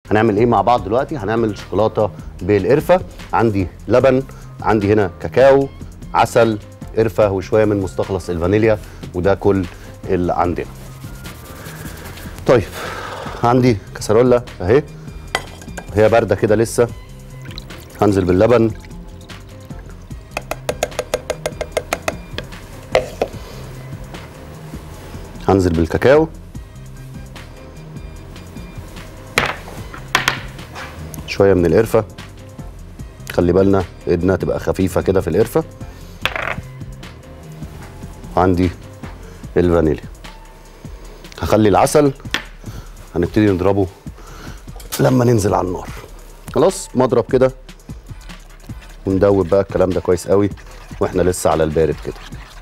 هنعمل ايه مع بعض دلوقتي هنعمل شوكولاته بالقرفه عندي لبن عندي هنا كاكاو عسل قرفه وشويه من مستخلص الفانيليا وده كل اللي عندنا طيب عندي كسرولة اهي هي بارده كده لسه هنزل باللبن هنزل بالكاكاو شويه من القرفه خلي بالنا ايدنا تبقى خفيفه كده في القرفه عندي الفانيليا هخلي العسل هنبتدي نضربه لما ننزل على النار خلاص مضرب كده وندوب بقى الكلام ده كويس قوي واحنا لسه على البارد كده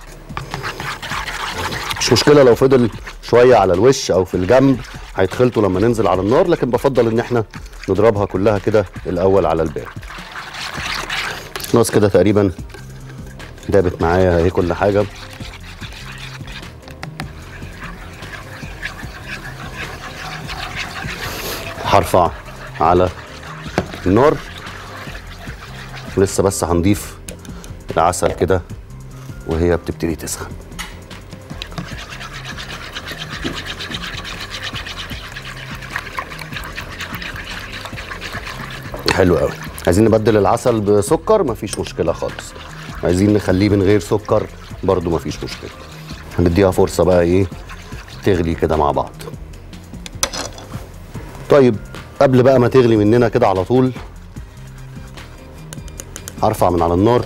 مش مشكله لو فضل شويه على الوش او في الجنب هيتخلطوا لما ننزل على النار لكن بفضل ان احنا نضربها كلها كده الاول على البارد خلاص كده تقريبا دابت معايا اهي كل حاجه هرفع على النار لسه بس هنضيف العسل كده وهي بتبتدي تسخن حلو قوي عايزين نبدل العسل بسكر مفيش مشكله خالص عايزين نخليه من غير سكر برضو مفيش مشكله هنديها فرصه بقى ايه تغلي كده مع بعض طيب قبل بقى ما تغلي مننا كده على طول هرفع من على النار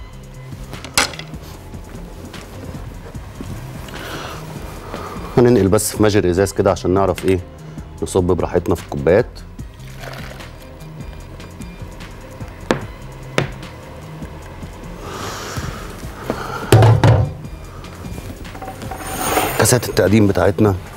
هننقل بس في مجر ازاز كده عشان نعرف ايه نصب براحتنا في الكوبايات كاسات التقديم بتاعتنا